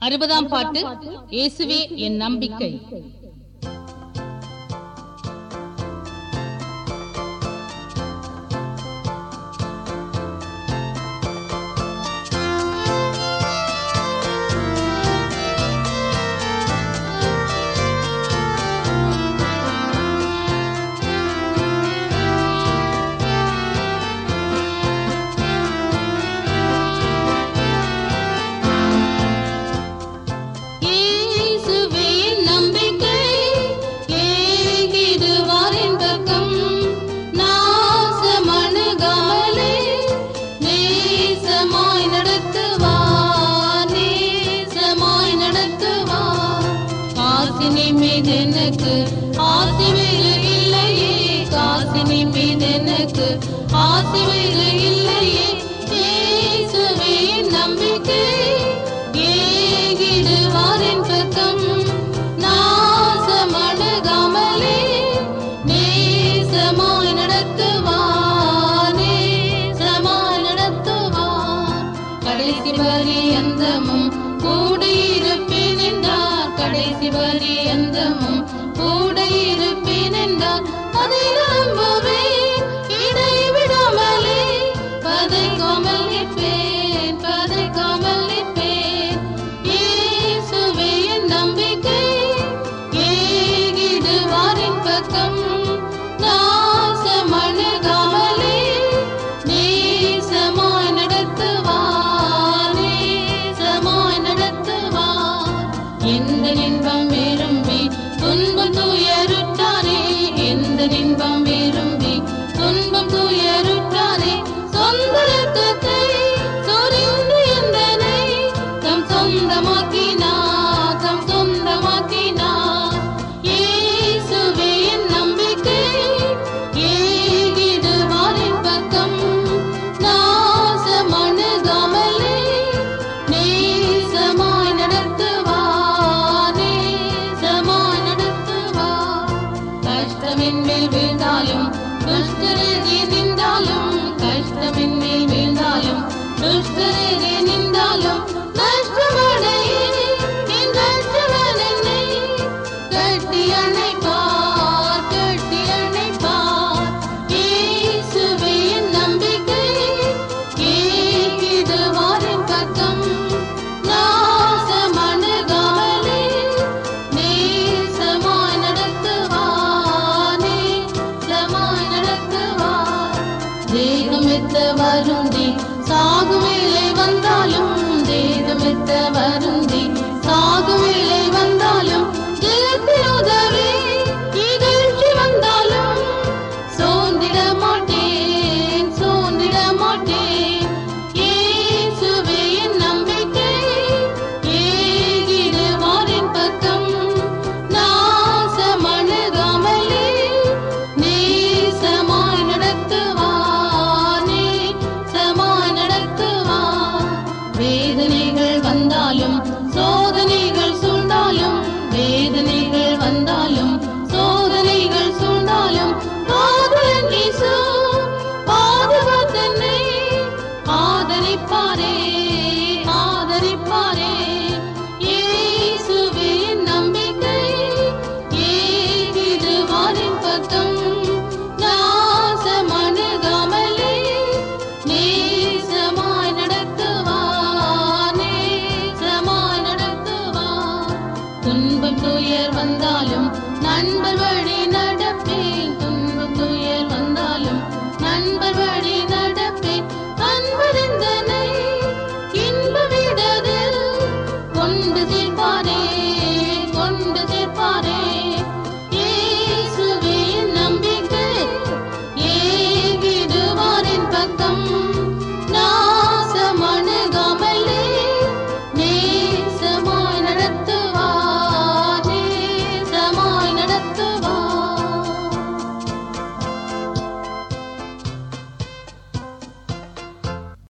அறுபதாம் பாட்டு இயேசுவே என் நம்பிக்கை இயேசுவே என் நம்பிக்கை ஏகிடுவார் என் பக்கம் நாசமணுகாமலே நேசமாய் நடத்துவார் நேசமாய் நடத்துவார் காசினி மீது எனக்கு ஆசி வேறு இல்லையே காசினி மீது எனக்கு ஆசி வேறு இல்லையே இயேசுவே என் நம்பிக்கை ஏகிடுவார் என் பக்கம் நாசமணுகாமலே நேசமாய் நடத்துவார் நேசமாய் நடத்துவார் கடைசி வரி அந்தமும் கூடியிருப்பேன் என்றார் கடைசி வரி அந்தமும் கூடியிருப்பேன் என்றார் அதை நம்புவேன் இடைவிடாமலே பதைக்காமல் நிற்பேன் பதைக்காமல் நிற்பேன் இயேசுவே என் நம்பிக்கை ஏகிடுவார் என் பக்கம் நாசமணுகாமலே நேசமாய் நடத்துவார் நேசமாய் நடத்துவார் எந்த இன்பம் விரும்பி துன்பம் துயருற்றாரே எந்த இன்பம் விரும்பி துன்பம் துயருற்றாரே சொந்த ரத்தத்தை சொரிந்து எந்தனை தம் சொந்தமாக்கினார் தம் சொந்தமாக்கினார் இயேசுவே என் நம்பிக்கை ஏகிடுவார் என் பக்கம் நாசமணுகாமலே நேசமாய் நடத்துவார் நேசமாய் நடத்துவார் கஷ்டமின் மேல் வீழ்ந்தாலும் துஷ்டரே நின்றாலும் கஷ்டமின் மேல் வீழ்ந்தாலும் துஷ்டரே நின்றாலும் நஷ்டமடையே என் நஷ்டவன் என்னை கட்டி அணைப்பார் கட்டி அணைப்பார் இயேசுவே என் நம்பிக்கை ஏகிடுவார் என் பக்கம் நாசமணுகாமலே நேசமாய் நடத்துவார் நேசமாய் நடத்துவார் தேகமெத்த வருந்தி சாகுவேலை வந்தாலும் தேகமெத்த வருந்தி சாகுவேலை வந்தாலும் ஜெகத்தில் உதவி இகழ்ச்சி வந்தாலும் சோர்ந்திட மாட்டேன் சோர்ந்திட மாட்டேன் இயேசுவே என் நம்பிக்கை ஏகிடுவார் என் பக்கம் நாசமணுகாமலே நேசமாய் நடத்துவார் நேசமாய் நடத்துவார் வேதனைகள் வந்தாலும் சோதனைகள் சூழ்ந்தாலும் வேதனைகள் வந்தாலும் சோதனைகள் சூழ்ந்தாலும் காதலன் இயேசு பாதுகாத்தன்னை ஆதரிப்பாரே ஆதரிப்பாரே இயேசுவே என் நம்பிக்கை ஏகிடுவார் என் பக்கம் நாசமணுகாமலே நேசமாய் நடத்துவார் நேசமாய் நடத்துவார் துன்பம் துயர் வந்தாலும் நண்பர் வழி